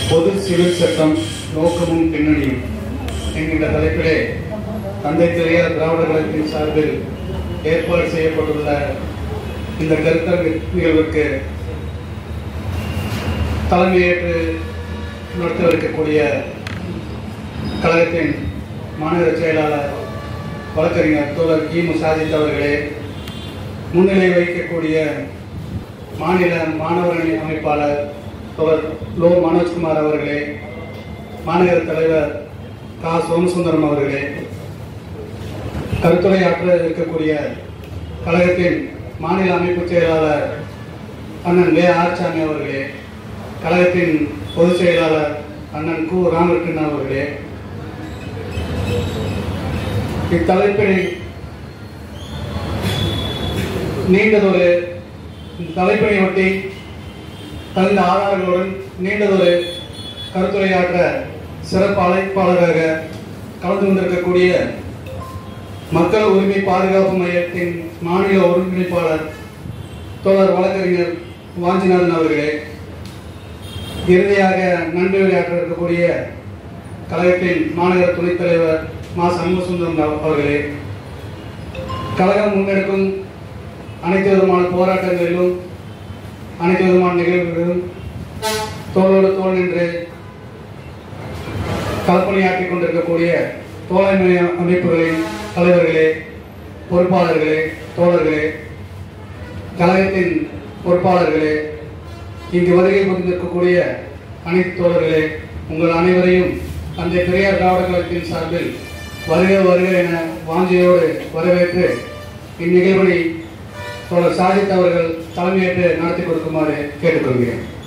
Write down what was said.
பொது சிவில் சட்டம் நோக்கமும் பின்னணியும் என்கின்ற தலைப்பிலே தந்தை பெரியார் திராவிட கழகத்தின் சார்பில் ஏற்பாடு செய்யப்பட்டுள்ள இந்த கருத்தரங்கு நிகழ்வுக்கு தலைமையேற்று நடத்தவிருக்கக்கூடிய கழகத்தின் மாநகர செயலாளர் வழக்கறிஞர் தோழர் இ முசாஜித் அவர்களே முன்னிலை வகிக்கக்கூடிய மாநில மாணவர் அணி அமைப்பாளர் தோழர் லோ மனோஜ்குமார் அவர்களே மாநகர தலைவர் கா சோமசுந்தரம் அவர்களே கருத்துரையாற்ற இருக்கக்கூடிய கழகத்தின் மாநில அமைப்பு செயலாளர் அண்ணன் வே ஆர்சாமி அவர்களே கழகத்தின் பொதுச் செயலாளர் அண்ணன் கு ராமகிருஷ்ணன் அவர்களே இத்தலைப்பினை நீண்டதொரு இந்த தலைப்பினை ஒட்டி தகுந்த ஆதாரங்களுடன் நீண்டதொரு கருத்துரையாற்ற சிறப்பு அழைப்பாளராக கலந்து கொண்டிருக்கக்கூடிய மக்கள் உரிமை பாதுகாப்பு மையத்தின் மாநில ஒருங்கிணைப்பாளர் தோழர் வழக்கறிஞர் வாஞ்சிநாதன் அவர்களே இறுதியாக நன்றி உரையாற்ற இருக்கக்கூடிய கழகத்தின் மாநகர துணைத் தலைவர் மா சண்முகசுந்தரம் அவர்களே கழகம் முன்னெடுக்கும் அனைத்து விதமான போராட்டங்களிலும் அனைத்து விதமான நிகழ்வுகளிலும் தோளோடு தோல் நின்று களப்பணியாற்றிக் கொண்டிருக்கக்கூடிய தோழமை அமைப்புகளின் தலைவர்களே பொறுப்பாளர்களே தோழர்களே கழகத்தின் பொறுப்பாளர்களே இங்கு வருகை புரிந்திருக்கக்கூடிய அனைத்து தோழர்களே உங்கள் அனைவரையும் தந்தை பெரியார் திராவிட கழகத்தின் சார்பில் வருக வருக என வாஞ்சியோடு வரவேற்று இந்நிகழ்வினை தோழர் சாதித் அவர்கள் தலைமையேற்று நடத்தி கொடுக்குமாறு கேட்டுக்கொள்கிறேன்